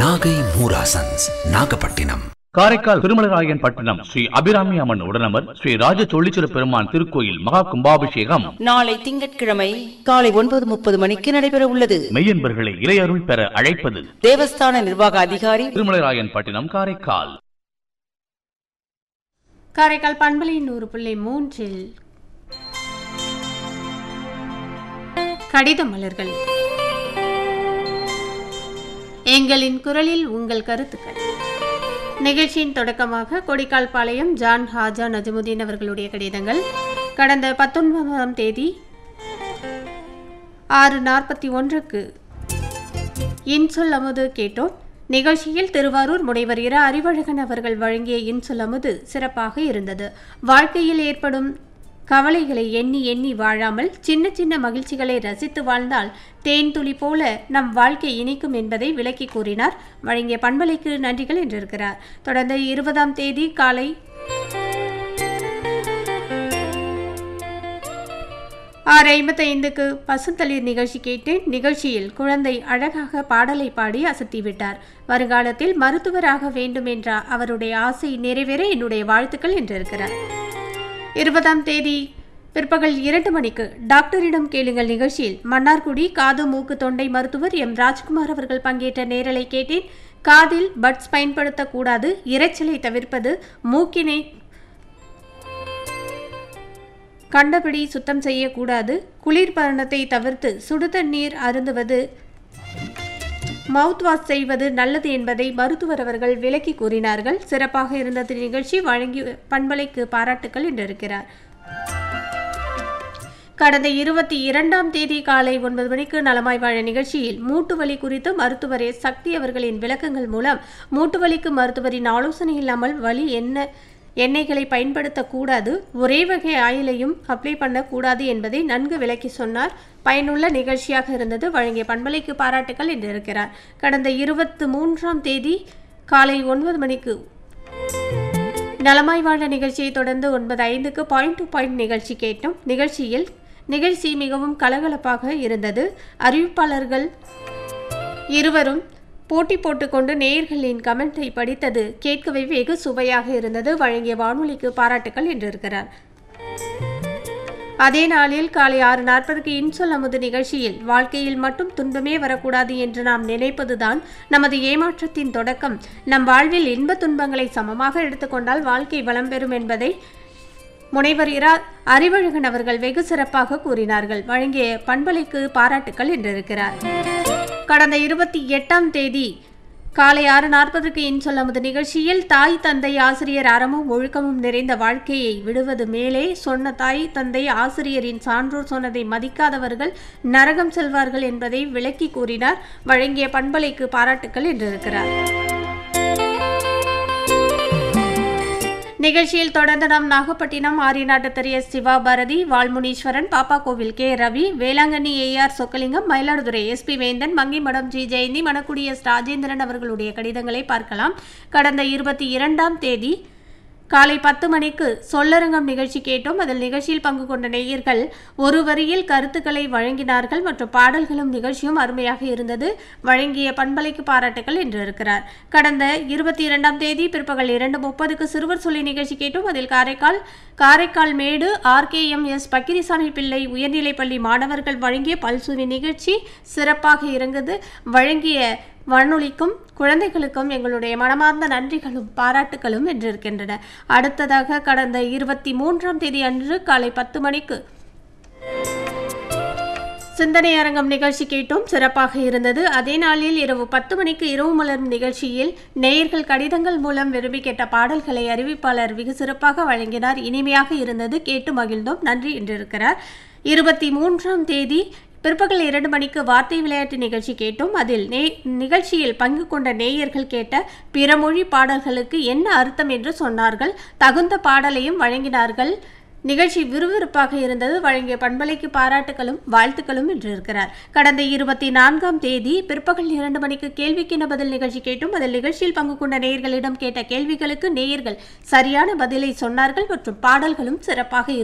நாகை மூராசன்ஸ் நாகப்பட்டினம் காரைக்கால் திருமலராயன் பட்டணம் ஸ்ரீ அபிராமி அம்மன் உடனமர் ஸ்ரீ ராஜ தொழிச்சிர பெருமான் திருக்கோயில் மகா கும்பாபிஷேகம் நாளை திங்கட்கிழமை காலை ஒன்பது முப்பது மணிக்கு நடைபெற உள்ளது மெய்யன்பர்களை இளையருள் பெற அழைப்பது தேவஸ்தான நிர்வாக அதிகாரி திருமலராயன் பட்டினம் காரைக்கால் காரைக்கால் பண்பலை நூறு புள்ளி மூன்றில் கடித மலர்கள் எங்களின் குரலில் உங்கள் கருத்துக்கள் நிகழ்ச்சியின் தொடக்கமாக கொடிக்கால் பாளையம் ஜான் ஹாஜா நஜமுதீன் அவர்களுடைய கடிதங்கள் கடந்த பத்தொன்பதாம் தேதி ஆறு நாற்பத்தி ஒன்றுக்கு இன்சொல் அமுது கேட்டோம் நிகழ்ச்சியில் திருவாரூர் முனைவர் இர அறிவழகன் அவர்கள் வழங்கிய இன்சொல் அமுது சிறப்பாக இருந்தது வாழ்க்கையில் ஏற்படும் கவலைகளை எண்ணி எண்ணி வாழாமல் சின்ன சின்ன மகிழ்ச்சிகளை ரசித்து வாழ்ந்தால் தேன் துளி போல நம் வாழ்க்கை இனிக்கும் என்பதை விளக்கி கூறினார் வழங்கிய பண்பலைக்கு நன்றிகள் என்றிருக்கிறார் தொடர்ந்து இருபதாம் தேதி காலை ஆறு ஐம்பத்தைந்துக்கு பசுந்தளிர் நிகழ்ச்சி கேட்டேன் நிகழ்ச்சியில் குழந்தை அழகாக பாடலை பாடி அசத்தி விட்டார் வருங்காலத்தில் மருத்துவராக வேண்டும் என்ற அவருடைய ஆசை நிறைவேற என்னுடைய வாழ்த்துக்கள் என்றிருக்கிறார் இருபதாம் தேதி பிற்பகல் இரண்டு மணிக்கு டாக்டரிடம் கேளுங்கள் நிகழ்ச்சியில் மன்னார்குடி காது மூக்கு தொண்டை மருத்துவர் எம் ராஜ்குமார் அவர்கள் பங்கேற்ற நேரலை கேட்டேன் காதில் பட்ஸ் பயன்படுத்தக்கூடாது இரைச்சலை தவிர்ப்பது மூக்கினை கண்டபடி சுத்தம் செய்யக்கூடாது குளிர்பரணத்தை தவிர்த்து சுடு தண்ணீர் அருந்துவது மவுத் வாஷ் செய்வது நல்லது என்பதை மருத்துவர் அவர்கள் விளக்கி கூறினார்கள் சிறப்பாக இருந்தது நிகழ்ச்சி வழங்கி பண்பலைக்கு பாராட்டுக்கள் என்றிருக்கிறார் கடந்த இருபத்தி இரண்டாம் தேதி காலை ஒன்பது மணிக்கு நலமாய் வாழ நிகழ்ச்சியில் மூட்டு வலி குறித்து மருத்துவர் எஸ் சக்தி அவர்களின் விளக்கங்கள் மூலம் மூட்டு வலிக்கு மருத்துவரின் ஆலோசனை இல்லாமல் வலி என்ன எண்ணெய்களை பயன்படுத்தக்கூடாது ஒரே வகை ஆயிலையும் அப்ளை பண்ணக்கூடாது என்பதை நன்கு விளக்கி சொன்னார் பயனுள்ள நிகழ்ச்சியாக இருந்தது வழங்கிய பண்பலைக்கு பாராட்டுகள் என்றிருக்கிறார் கடந்த இருபத்து மூன்றாம் தேதி காலை ஒன்பது மணிக்கு நலமாய் வாழ நிகழ்ச்சியை தொடர்ந்து ஒன்பது ஐந்துக்கு பாயிண்ட் டு பாயிண்ட் நிகழ்ச்சி கேட்டோம் நிகழ்ச்சியில் நிகழ்ச்சி மிகவும் கலகலப்பாக இருந்தது அறிவிப்பாளர்கள் இருவரும் போட்டி போட்டுக்கொண்டு நேயர்களின் கமெண்டை படித்தது கேட்கவே வெகு சுவையாக இருந்தது வழங்கிய வானொலிக்கு பாராட்டுக்கள் என்றிருக்கிறார் அதே நாளில் காலை ஆறு நாற்பதுக்கு இன்சொல் அமுது நிகழ்ச்சியில் வாழ்க்கையில் மட்டும் துன்பமே வரக்கூடாது என்று நாம் நினைப்பதுதான் நமது ஏமாற்றத்தின் தொடக்கம் நம் வாழ்வில் இன்ப துன்பங்களை சமமாக எடுத்துக்கொண்டால் வாழ்க்கை வளம் பெறும் என்பதை முனைவர் இரா அறிவழகன் அவர்கள் வெகு சிறப்பாக கூறினார்கள் வழங்கிய பண்பலைக்கு பாராட்டுக்கள் என்றிருக்கிறார் கடந்த இருபத்தி எட்டாம் தேதி காலை ஆறு நாற்பதுக்கு இன்சொல் அமுது நிகழ்ச்சியில் தாய் தந்தை ஆசிரியர் அறமும் ஒழுக்கமும் நிறைந்த வாழ்க்கையை விடுவது மேலே சொன்ன தாய் தந்தை ஆசிரியரின் சான்றோர் சொன்னதை மதிக்காதவர்கள் நரகம் செல்வார்கள் என்பதை விளக்கி கூறினார் வழங்கிய பண்பலைக்கு பாராட்டுக்கள் என்றிருக்கிறார் நிகழ்ச்சியில் தொடர்ந்து நாம் Nagapattinam Ariyanattather S Siva Bharathi Valmuneeswaran Pappa Kovil K Ravi Velankanni A R Chockalingam Mayiladuthurai S P Vendhan Mangimadam G Jayanthi Manakkudi S Rajendran அவர்களுடைய கடிதங்களை பார்க்கலாம் கடந்த இருபத்தி இரண்டாம் தேதி காலை பத்து மணிக்கு சொல்லரங்கம் நிகழ்ச்சி கேட்டோம் அதில் நிகழ்ச்சியில் பங்கு கொண்ட நேயர்கள் ஒரு வரியில் கருத்துக்களை வழங்கினார்கள் மற்றும் பாடல்களும் நிகழ்ச்சியும் அருமையாக இருந்தது வழங்கிய பண்பலைக்கு பாராட்டுகள் என்று இருக்கிறார் கடந்த இருபத்தி இரண்டாம் தேதி பிற்பகல் இரண்டு முப்பதுக்கு சிறுவர் சொல்லி நிகழ்ச்சி கேட்டோம் அதில் காரைக்கால் காரைக்கால் மேடு ஆர்கேஎம்எஸ் பக்கிரிசாமி பிள்ளை உயர்நிலைப்பள்ளி மாணவர்கள் வழங்கிய பல்சுவி நிகழ்ச்சி சிறப்பாக இருந்தது வழங்கிய வானொலிக்கும் குழந்தைகளுக்கும் எங்களுடைய மனமார்ந்த நன்றிகளும் பாராட்டுகளும் என்றிருக்கின்றன அடுத்ததாக கடந்த இருபத்தி மூன்றாம் தேதி அன்று காலை பத்து மணிக்கு சிந்தனை அரங்கம் நிகழ்ச்சி கேட்டோம் சிறப்பாக இருந்தது அதே நாளில் இரவு பத்து மணிக்கு இரவு மலரும் நிகழ்ச்சியில் நேயர்கள் கடிதங்கள் மூலம் விரும்பி கேட்ட பாடல்களை அறிவிப்பாளர் வெகு சிறப்பாக வழங்கினார் இனிமையாக இருந்தது கேட்டு மகிழ்ந்தோம் நன்றி என்றிருக்கிறார் இருபத்தி மூன்றாம் தேதி பிற்பகல் இரண்டு மணிக்கு வார்த்தை விளையாட்டு நிகழ்ச்சி கேட்டோம் அதில் நே நிகழ்ச்சியில் பங்கு கொண்ட நேயர்கள் கேட்ட பிற மொழி பாடல்களுக்கு என்ன அர்த்தம் என்று சொன்னார்கள் தகுந்த பாடலையும் வழங்கினார்கள் நிகழ்ச்சி விறுவிறுப்பாக இருந்தது வழங்கிய பண்பலைக்கு பாராட்டுகளும் வாழ்த்துக்களும் என்று இருக்கிறார் கடந்த இருபத்தி நான்காம் தேதி பிற்பகல் இரண்டு மணிக்கு கேள்விக்கின பதில் நிகழ்ச்சி கேட்டும் அதில் நிகழ்ச்சியில் பங்கு கொண்ட நேயர்களிடம் கேட்ட கேள்விகளுக்கு நேயர்கள் சரியான பதிலை சொன்னார்கள் மற்றும் பாடல்களும் சிறப்பாக